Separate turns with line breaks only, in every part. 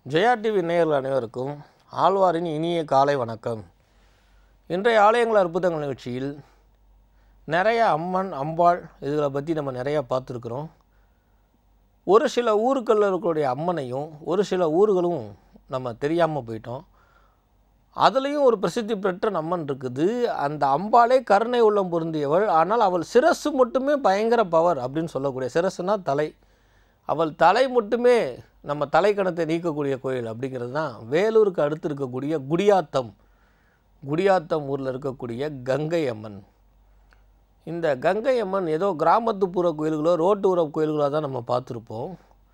Jaya TV நேயர்கள் அனைவருக்கும் ஆழ்வாரின் இனிய காலை வணக்கம் இன்றைய ஆலயங்கள் அற்புதங்கள் நிகழ்ச்சியில் நிறைய அம்மன் அம்பாள் இதுகளை பற்றி நம்ம நிறையா பார்த்துருக்குறோம் ஒரு சில ஊருக்களில் இருக்கக்கூடிய அம்மனையும் ஒரு சில ஊர்களும் நம்ம தெரியாமல் போயிட்டோம் அதுலேயும் ஒரு பிரசித்தி பெற்ற அம்மன் இருக்குது அந்த அம்பாளே கருணை உள்ளம் பொருந்தியவள் ஆனால் அவள் சிரசு மட்டுமே பயங்கர பவர் அப்படின்னு சொல்லக்கூடிய சிரசுனா தலை அவள் தலை மட்டுமே நம்ம தலைக்கணத்தை நீக்கக்கூடிய கோயில் அப்படிங்கிறது தான் வேலூருக்கு அடுத்து இருக்கக்கூடிய குடியாத்தம் குடியாத்தம் ஊரில் இருக்கக்கூடிய கங்கை அம்மன் இந்த கங்கை அம்மன் ஏதோ கிராமத்துப்புற கோயில்களோ ரோட்டு உற கோயில்களோ தான் நம்ம பார்த்துருப்போம்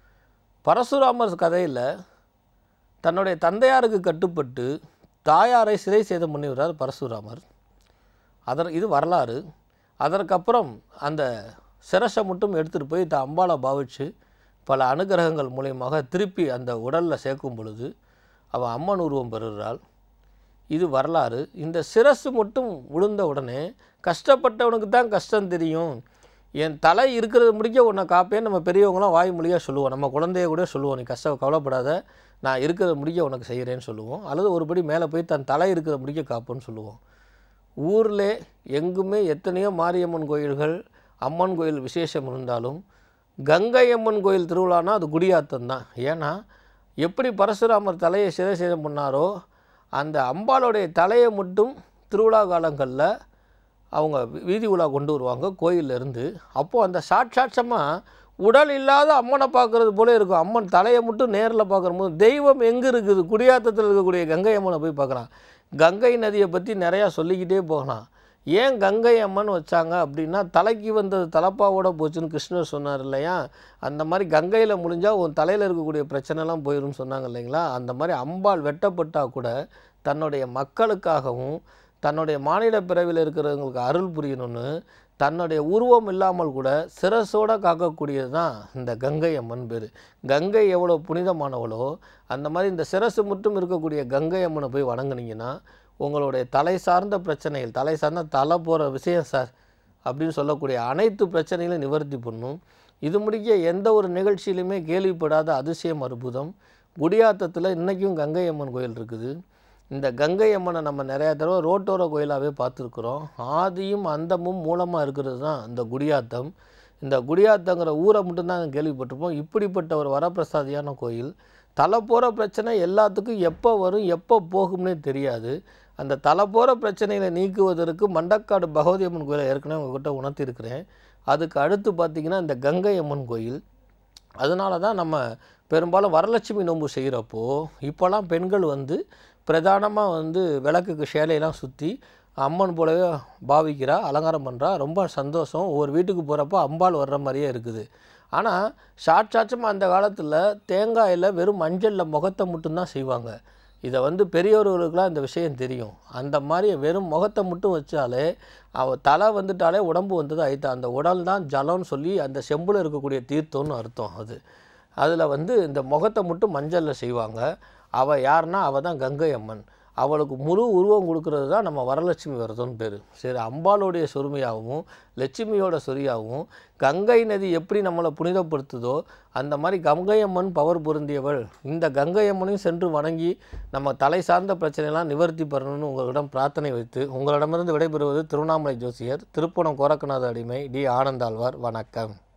பரசுராமர் கதையில் தன்னுடைய தந்தையாருக்கு கட்டுப்பட்டு தாயாரை சிறை சேதம் பண்ணிவிடுறார் பரசுராமர் அதர் இது வரலாறு அதற்கப்புறம் அந்த சிரசை மட்டும் எடுத்துகிட்டு போய் த அம்பாளை பாவிச்சு பல அனுகிரகங்கள் மூலியமாக திருப்பி அந்த உடலில் சேர்க்கும் பொழுது அவள் அம்மன் உருவம் பெறுகிறாள் இது வரலாறு இந்த சிரசு மட்டும் விழுந்த உடனே கஷ்டப்பட்டவனுக்கு தான் கஷ்டம் தெரியும் என் தலை இருக்கிறது முடிக்க உன்னை காப்பேன்னு நம்ம பெரியவங்களாம் வாய் மொழியாக சொல்லுவோம் நம்ம குழந்தைய கூட சொல்லுவோம் நீ கஷ்டம் கவலைப்படாத நான் இருக்கிறத முடிக்க உனக்கு செய்கிறேன்னு சொல்லுவோம் அல்லது ஒருபடி மேலே போய் தன் தலை இருக்கிறத முடிக்க காப்போன்னு சொல்லுவோம் ஊரில் எங்குமே எத்தனையோ மாரியம்மன் கோயில்கள் அம்மன் கோயில் விசேஷம் இருந்தாலும் கங்கை அம்மன் கோயில் திருவிழானா அது குடியாத்தம் தான் ஏன்னா எப்படி பரசுராமர் தலையை சிறை சேதம் பண்ணாரோ அந்த அம்பாளுடைய தலையை மட்டும் திருவிழா காலங்களில் அவங்க வீதி உலா கொண்டு வருவாங்க கோயில்ல இருந்து அப்போது அந்த சாட்சாட்சமாக உடல் இல்லாத அம்மனை பார்க்குறது போல இருக்கும் அம்மன் தலையை மட்டும் நேரில் பார்க்கும்போது தெய்வம் எங்கே இருக்குது குடியாத்தத்தில் இருக்கக்கூடிய கங்கை அம்மனை போய் பார்க்கலாம் கங்கை நதியை பற்றி நிறையா சொல்லிக்கிட்டே போகலாம் ஏன் கங்கை அம்மன் வச்சாங்க அப்படின்னா தலைக்கு வந்தது தலப்பாவோட போச்சுன்னு கிருஷ்ணர் சொன்னார் இல்லையா அந்த மாதிரி கங்கையில் முடிஞ்சால் உன் தலையில் இருக்கக்கூடிய பிரச்சனைலாம் போயிடும்னு சொன்னாங்க இல்லைங்களா அந்த மாதிரி அம்பாள் வெட்டப்பட்டால் கூட தன்னுடைய மக்களுக்காகவும் தன்னுடைய மாநில பிறவியில் இருக்கிறவங்களுக்கு அருள் புரியணும்னு தன்னுடைய உருவம் இல்லாமல் கூட சிரசோட காக்கக்கூடியது தான் இந்த கங்கை அம்மன் பேர் கங்கை எவ்வளோ புனிதமானவளோ அந்த மாதிரி இந்த சிரசு மட்டும் இருக்கக்கூடிய கங்கை அம்மனை போய் வணங்குனீங்கன்னா உங்களுடைய தலை சார்ந்த பிரச்சனைகள் தலை சார்ந்த தலை போகிற விஷயம் சார் அப்படின்னு சொல்லக்கூடிய அனைத்து பிரச்சனைகளையும் நிவர்த்தி பண்ணும் இது முடிக்க எந்த ஒரு நிகழ்ச்சியிலுமே கேள்விப்படாத அதிசயம் அற்புதம் குடியாத்தத்தில் இன்றைக்கும் கங்கை அம்மன் கோயில் இருக்குது இந்த கங்கை அம்மனை நம்ம நிறையா தடவை ரோட்டோர கோயிலாகவே பார்த்துருக்குறோம் ஆதியும் அந்தமும் மூலமாக இருக்கிறது தான் இந்த குடியாத்தம் இந்த குடியாத்தங்கிற ஊரை மட்டும்தான் கேள்விப்பட்டிருப்போம் இப்படிப்பட்ட ஒரு வரப்பிரசாதியான கோயில் தலை போகிற பிரச்சனை எல்லாத்துக்கும் எப்போ வரும் எப்போ போகும்னே தெரியாது அந்த தலை போகிற பிரச்சனைகளை நீக்குவதற்கு மண்டக்காடு பகவதி அம்மன் கோயிலை ஏற்கனவே உங்ககிட்ட உணர்த்தியிருக்கிறேன் அதுக்கு அடுத்து பார்த்திங்கன்னா இந்த கங்கை அம்மன் கோயில் அதனால தான் நம்ம பெரும்பாலும் வரலட்சுமி நோன்பு செய்கிறப்போ இப்போல்லாம் பெண்கள் வந்து பிரதானமாக வந்து விளக்குக்கு சேலையெல்லாம் சுற்றி அம்மன் போலவே பாவிக்கிறா அலங்காரம் பண்ணுறா ரொம்ப சந்தோஷம் ஒவ்வொரு வீட்டுக்கு போகிறப்போ அம்பாள் வர்ற மாதிரியே இருக்குது ஆனால் சாட்சாட்சமாக அந்த காலத்தில் தேங்காயில் வெறும் மஞ்சளில் முகத்தை மட்டும்தான் செய்வாங்க இதை வந்து பெரியவர்களுக்கெலாம் இந்த விஷயம் தெரியும் அந்த மாதிரி வெறும் முகத்தை மட்டும் வச்சாலே அவ தலை வந்துட்டாலே உடம்பு வந்தது ஆயிட்டு அந்த உடல் தான் ஜலம்னு சொல்லி அந்த செம்பில் இருக்கக்கூடிய தீர்த்தம்னு அர்த்தம் அது அதில் வந்து இந்த முகத்தை மட்டும் மஞ்சளில் செய்வாங்க அவள் யாருன்னா அவள் தான் கங்கை அம்மன் அவளுக்கு முழு உருவம் கொடுக்கறது தான் நம்ம வரலட்சுமி விரதம்னு பேர் சரி அம்பாளுடைய சொருமையாகவும் லட்சுமியோட சொரியாகவும் கங்கை நதி எப்படி நம்மளை புனிதப்படுத்துதோ அந்த மாதிரி கங்கை அம்மன் பவர் பொருந்தியவள் இந்த கங்கை அம்மனையும் சென்று வணங்கி நம்ம தலை சார்ந்த பிரச்சனையெல்லாம் நிவர்த்தி பெறணும்னு உங்களிடம் பிரார்த்தனை வைத்து உங்களிடமிருந்து விடைபெறுவது திருவண்ணாமலை ஜோசியர் திருப்பணம் கோரக்கநாத அடிமை டி ஆனந்தாழ்வார் வணக்கம்